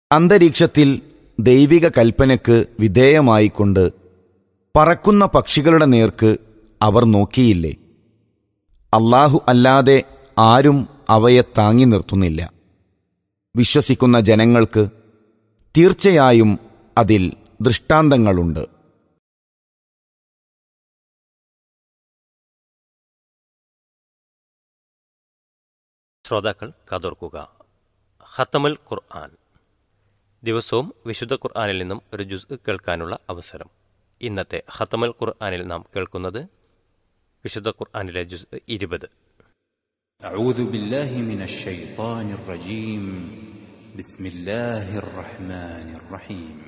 അന്തരീക്ഷത്തിൽ ദൈവിക കൽപ്പനയ്ക്ക് വിധേയമായിക്കൊണ്ട് പറക്കുന്ന പക്ഷികളുടെ നേർക്ക് അവർ നോക്കിയില്ലേ അള്ളാഹു അല്ലാതെ ആരും അവയെ താങ്ങി നിർത്തുന്നില്ല വിശ്വസിക്കുന്ന ജനങ്ങൾക്ക് തീർച്ചയായും അതിൽ ദൃഷ്ടാന്തങ്ങളുണ്ട് ശ്രോതാക്കൾ കാതോർക്കുക ഖത്തമുൽ ഖുർആൻ ദിവസവും വിശുദ്ധ ഖുർആനിൽ നിന്നും ഒരു ജുസ് കേൾക്കാനുള്ള അവസരം ഇന്നത്തെ ഖത്തമുൽ ഖുർആനിൽ നാം കേൾക്കുന്നത് വിശുദ്ധ ഖുർആനിലെ ജുസ് ഇരുപത് أعوذ بالله من الشيطان الرجيم بسم الله الرحمن الرحيم